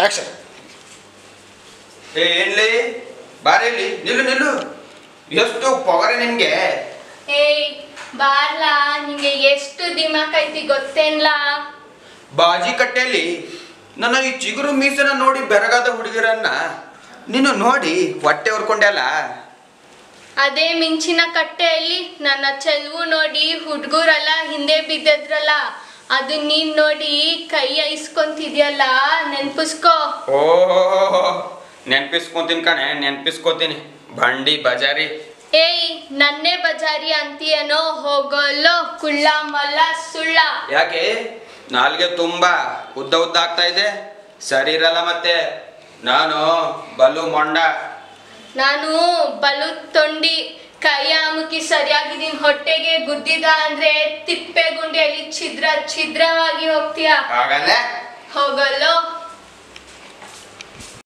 action ಏ ಏನ್ಲಿ ಬಾರೇಲಿ ನಿಲ್ಲು ನಿಲ್ಲು ಎಷ್ಟು ಪೊಗರೆ ನಿನ್ಗೆ ಏಯ್ ಬಾರ್ಲಾ ನಿಂಗೆ ಎಷ್ಟು ದಿಮಾಕ್ ಐತಿ ಗೊತ್ತೇನ್ಲಾ ಬಾಜಿ ಕಟ್ಟೆಯಲ್ಲಿ ನನ್ನ ಈ ಚಿಗುರು ಮೀಸನ ನೋಡಿ ಬೆರಗಾದ ಹುಡುಗಿರನ್ನ ನೀನು ನೋಡಿ ಹೊಟ್ಟೆ ಹೊರ್ಕೊಂಡೆಲ್ಲ ಅದೇ ಮಿಂಚಿನ ಕಟ್ಟೆಯಲ್ಲಿ ನನ್ನ ಚೆಲುವು ನೋಡಿ ಹುಡ್ಗುರೆಲ್ಲ ಹಿಂದೆ ಬಿದ್ದದ್ರಲ್ಲ ಅದು ನೀನ್ ನೋಡಿ ಕೈ ಐಸ್ಕೊಂತಿದ್ಯಲ್ಲ ನೆನ್ಪಿಸ್ಕೋ ಓ ನೆನ್ಪಿಸ್ಕೊಂತೀನಿ ಕಣೆ ನೆನ್ಪಿಸ್ಕೋತೀನಿ ಬಂಡಿ ಬಜಾರಿ ಏಯ್ ನನ್ನೇ ಬಜಾರಿ ಅಂತೀಯನೋ ಹೋಗೋಲ್ಲೋ ಕುಳ್ಳ ಮಲ್ಲ ಸುಳ್ಳ ಯಾಕೆ ನಾಲ್ಗೆ ತುಂಬಾ ಉದ್ದ ಉದ್ದ ಆಗ್ತಾ ಇದೆ ಸರಿ ಇರಲ್ಲ ಮತ್ತೆ ನಾನು ಬಲು ಮೊಂಡ ನಾನು ಬಲು ತೊಂಡಿ ಕೈ ಅಮುಕಿ ಸರಿಯಾಗಿದ್ದೀನಿ ಹೊಟ್ಟೆಗೆ ಗುದ್ದಿದ ಅಂದ್ರೆ ತಿಪ್ಪೆ ಗುಂಡಿಯಲ್ಲಿ ಛಿದ್ರ ಛಿದ್ರವಾಗಿ ಹೋಗ್ತೀಯ ಹಾಗಲ್ಲ ಹೋಗಲ್ಲೋ